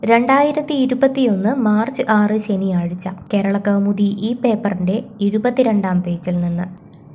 രണ്ടായിരത്തി ഇരുപത്തിയൊന്ന് മാർച്ച് ആറ് ശനിയാഴ്ച കേരള കൗമുദി ഈ പേപ്പറിന്റെ ഇരുപത്തിരണ്ടാം പേജിൽ നിന്ന്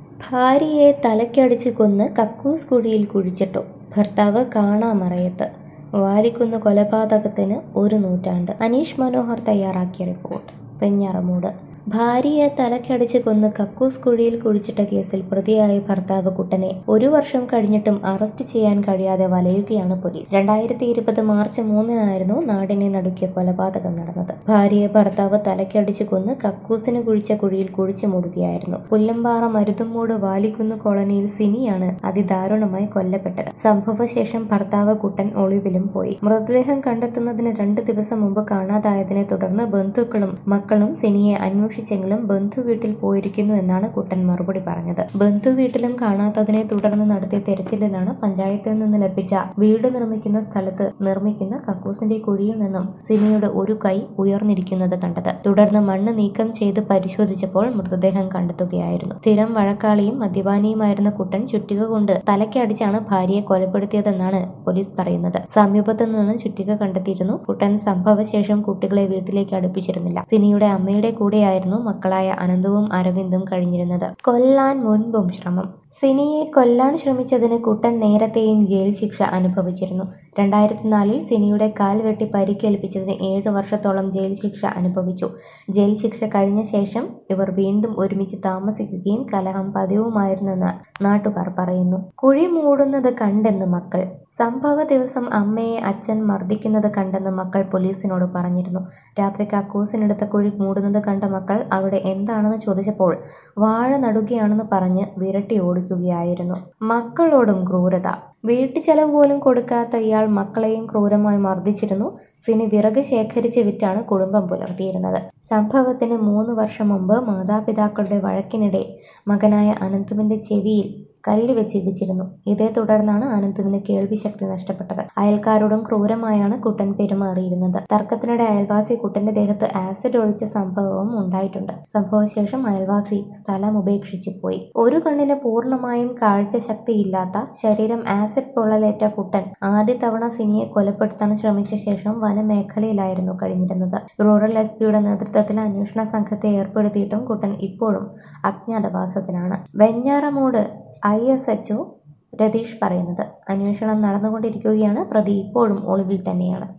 ഭാര്യയെ തലയ്ക്കടിച്ച് കൊന്ന് കക്കൂസ് കുഴിയിൽ കുഴിച്ചിട്ടു ഭർത്താവ് കാണാമറയത്ത് വാലിക്കുന്ന് കൊലപാതകത്തിന് ഒരു നൂറ്റാണ്ട് അനീഷ് മനോഹർ തയ്യാറാക്കിയ റിപ്പോർട്ട് വെഞ്ഞാറമൂട് ഭാര്യയെ തലക്കടിച്ച് കൊന്ന് കക്കൂസ് കുഴിയിൽ കുഴിച്ചിട്ട കേസിൽ പ്രതിയായ ഭർത്താവ് കുട്ടനെ ഒരു വർഷം കഴിഞ്ഞിട്ടും അറസ്റ്റ് ചെയ്യാൻ കഴിയാതെ വലയുകയാണ് പോലീസ് രണ്ടായിരത്തി ഇരുപത് മാർച്ച് മൂന്നിനായിരുന്നു നാടിനെ നടുക്കിയ കൊലപാതകം നടന്നത് ഭാര്യയെ ഭർത്താവ് തലക്കടിച്ച് കൊന്ന് കക്കൂസിന് കുഴിച്ച കുഴിയിൽ കുഴിച്ചു മൂടുകയായിരുന്നു പുല്ലമ്പാറ മരുതുമൂട് വാലിക്കുന്ന് കോളനിയിൽ സിനിയാണ് അതിദാരുണമായി കൊല്ലപ്പെട്ടത് സംഭവശേഷം ഭർത്താവ് കുട്ടൻ ഒളിവിലും പോയി മൃതദേഹം കണ്ടെത്തുന്നതിന് രണ്ട് ദിവസം മുമ്പ് കാണാതായതിനെ തുടർന്ന് ബന്ധുക്കളും മക്കളും സിനിയെ അന്വേഷിച്ചെങ്കിലും ബന്ധു വീട്ടിൽ പോയിരിക്കുന്നു എന്നാണ് കുട്ടൻ മറുപടി പറഞ്ഞത് ബന്ധു വീട്ടിലും കാണാത്തതിനെ തുടർന്ന് നടത്തിയ തെരച്ചിലിലാണ് പഞ്ചായത്തിൽ നിന്ന് ലഭിച്ച വീട് നിർമ്മിക്കുന്ന സ്ഥലത്ത് നിർമ്മിക്കുന്ന കക്കൂസിന്റെ കുഴിയിൽ നിന്നും സിനിയുടെ ഒരു കൈ ഉയർന്നിരിക്കുന്നത് കണ്ടത് തുടർന്ന് മണ്ണ് നീക്കം ചെയ്ത് പരിശോധിച്ചപ്പോൾ മൃതദേഹം കണ്ടെത്തുകയായിരുന്നു സ്ഥിരം വഴക്കാളിയും മദ്യപാനിയുമായിരുന്ന കുട്ടൻ ചുറ്റിക കൊണ്ട് തലക്കടിച്ചാണ് ഭാര്യയെ കൊലപ്പെടുത്തിയതെന്നാണ് പോലീസ് പറയുന്നത് സമീപത്തു നിന്ന് ചുറ്റിക കണ്ടെത്തിയിരുന്നു കുട്ടൻ സംഭവശേഷം കുട്ടികളെ വീട്ടിലേക്ക് അടുപ്പിച്ചിരുന്നില്ല സിനിയുടെ അമ്മയുടെ കൂടെയായിരുന്നു മക്കളായ അനന്തവും അരവിന്ദും കഴിഞ്ഞിരുന്നത് കൊല്ലാൻ മുൻപും ശ്രമം സിനിയെ കൊല്ലാൻ ശ്രമിച്ചതിന് കുട്ടൻ നേരത്തെയും ജയിൽ ശിക്ഷ അനുഭവിച്ചിരുന്നു രണ്ടായിരത്തി നാലിൽ സിനിയുടെ കാൽ വെട്ടി പരിക്കേൽപ്പിച്ചതിന് ഏഴ് വർഷത്തോളം ജയിൽ ശിക്ഷ അനുഭവിച്ചു ജയിൽ ശിക്ഷ കഴിഞ്ഞ ശേഷം ഇവർ വീണ്ടും ഒരുമിച്ച് താമസിക്കുകയും കലഹം പതിവുമായിരുന്നെന്ന് നാട്ടുകാർ പറയുന്നു കുഴി മൂടുന്നത് കണ്ടെന്ന് മക്കൾ സംഭവ ദിവസം അമ്മയെ അച്ഛൻ മർദ്ദിക്കുന്നത് കണ്ടെന്ന് മക്കൾ പോലീസിനോട് പറഞ്ഞിരുന്നു രാത്രി കക്കൂസിനെടുത്ത കുഴി മൂടുന്നത് കണ്ട മക്കൾ അവിടെ എന്താണെന്ന് ചോദിച്ചപ്പോൾ വാഴ നടുകയാണെന്ന് പറഞ്ഞ് വിരട്ടി ഓടിക്കുകയായിരുന്നു മക്കളോടും ക്രൂരത വീട്ടു ചെലവ് പോലും കൊടുക്കാത്ത ഇയാൾ മക്കളെയും ക്രൂരമായി മർദ്ദിച്ചിരുന്നു സിനി വിറക് ശേഖരിച്ച് വിറ്റാണ് കുടുംബം പുലർത്തിയിരുന്നത് സംഭവത്തിന് മൂന്ന് വർഷം മുമ്പ് മാതാപിതാക്കളുടെ വഴക്കിനിടെ മകനായ അനന്തുവിന്റെ ചെവിയിൽ കല്ല് വെച്ച് ഇടിച്ചിരുന്നു ഇതേ തുടർന്നാണ് അനന്തുവിന് കേൾവിശക്തി നഷ്ടപ്പെട്ടത് അയൽക്കാരോടും ക്രൂരമായാണ് കുട്ടൻ പെരുമാറിയിരുന്നത് തർക്കത്തിനിടെ അയൽവാസി കുട്ടന്റെ ദേഹത്ത് ആസിഡ് ഒഴിച്ച സംഭവവും ഉണ്ടായിട്ടുണ്ട് സംഭവശേഷം അയൽവാസി സ്ഥലം ഉപേക്ഷിച്ചു പോയി ഒരു കണ്ണിന് പൂർണ്ണമായും കാഴ്ചശക്തിയില്ലാത്ത ശരീരം ആസിഡ് പൊള്ളലേറ്റ കുട്ടൻ ആദ്യ തവണ സിനിയെ കൊലപ്പെടുത്താൻ ശ്രമിച്ച ശേഷം വനമേഖലയിലായിരുന്നു കഴിഞ്ഞിരുന്നത് റൂറൽ എസ് പിയുടെ നേതൃത്വത്തിൽ അന്വേഷണ സംഘത്തെ ഏർപ്പെടുത്തിയിട്ടും കുട്ടൻ ഇപ്പോഴും അജ്ഞാതവാസത്തിലാണ് Venjaramoodu I S HO Ratheesh പറയുന്നത് അന്വേഷണം നടന്നുകൊണ്ടിരിക്കുകയാണ് പ്രതി ഇപ്പോഴും ഒളിവിൽ തന്നെയാണ്